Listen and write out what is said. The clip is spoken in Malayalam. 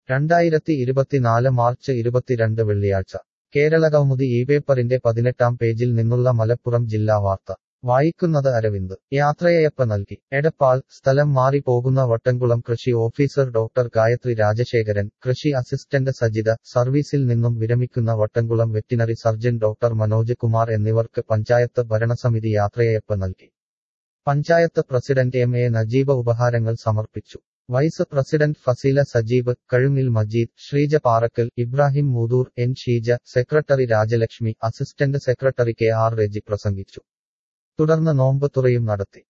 രണ്ടായിരത്തി ഇരുപത്തിനാല് മാർച്ച് ഇരുപത്തിരണ്ട് വെള്ളിയാഴ്ച കേരളകൗമുദി ഈ പേപ്പറിന്റെ പതിനെട്ടാം പേജിൽ നിന്നുള്ള മലപ്പുറം ജില്ലാ വാർത്ത വായിക്കുന്നത് അരവിന്ദ് യാത്രയയപ്പ് നൽകി എടപ്പാൾ സ്ഥലം മാറി പോകുന്ന വട്ടംകുളം കൃഷി ഓഫീസർ ഡോക്ടർ ഗായത്രി രാജശേഖരൻ കൃഷി അസിസ്റ്റന്റ് സജിത സർവീസിൽ നിന്നും വിരമിക്കുന്ന Vattamkulam veterinary surgeon doctor Manoj Kumar എന്നിവർക്ക് പഞ്ചായത്ത് ഭരണസമിതി യാത്രയയപ്പ് നൽകി panchayat president M A Najeeba ഉപഹാരങ്ങൾ സമർപ്പിച്ചു vice president Faseela Sajeeb Kazhungil Majeed Sreeja Parakkal Ibrahim Moothur N Sheeja secretary Rajalakshmi assistant secretary K R Reji പ്രസംഗിച്ചു തുടർന്ന് നോമ്പ് തുറയും നടത്തി